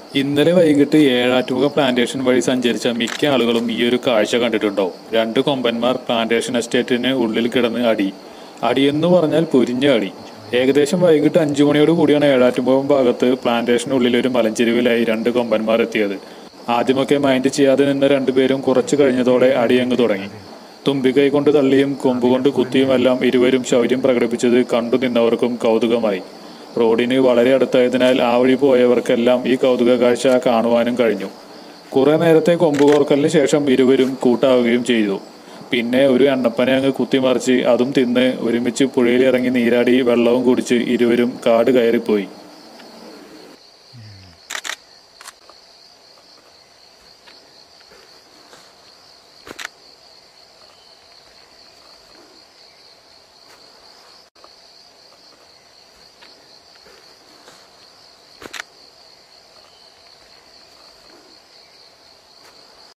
ഇന്നലെ വൈകിട്ട് ഏഴാറ്റുമുഖ പ്ലാന്റേഷൻ വഴി സഞ്ചരിച്ച മിക്ക ആളുകളും ഈ ഒരു കാഴ്ച കണ്ടിട്ടുണ്ടാവും രണ്ട് കൊമ്പന്മാർ പ്ലാന്റേഷൻ എസ്റ്റേറ്റിന് ഉള്ളിൽ കിടന്ന് അടി അടിയെന്ന് പറഞ്ഞാൽ പൊരിഞ്ഞ അടി ഏകദേശം വൈകിട്ട് അഞ്ചു മണിയോട് കൂടിയാണ് ഏഴാറ്റുമുഖം ഭാഗത്ത് പ്ലാന്റേഷനുള്ളിൽ ഒരു മലഞ്ചെരുവിലായി രണ്ട് കൊമ്പന്മാർ എത്തിയത് ആദ്യമൊക്കെ മൈൻഡ് ചെയ്യാതെ നിന്ന രണ്ടുപേരും കുറച്ചു കഴിഞ്ഞതോടെ അടിയങ്ങ് തുടങ്ങി തുമ്പിക്കൈ കൊണ്ട് തള്ളിയും കൊമ്പുകൊണ്ട് കുത്തിയുമെല്ലാം ഇരുവരും ശൗര്യം പ്രകടിപ്പിച്ചത് കണ്ടു നിന്നവർക്കും കൗതുകമായി റോഡിന് വളരെ അടുത്തായതിനാൽ ആ വഴി പോയവർക്കെല്ലാം ഈ കൗതുക കാഴ്ച കാണുവാനും കഴിഞ്ഞു കുറെ നേരത്തെ കൊമ്പുകോർക്കലിന് ശേഷം ഇരുവരും കൂട്ടാവുകയും ചെയ്തു പിന്നെ ഒരു എണ്ണപ്പനെ അങ്ങ് കുത്തിമറിച്ച് അതും തിന്ന് ഒരുമിച്ച് പുഴയിലിറങ്ങി നീരാടി വെള്ളവും കുടിച്ച് ഇരുവരും കാട് കയറിപ്പോയി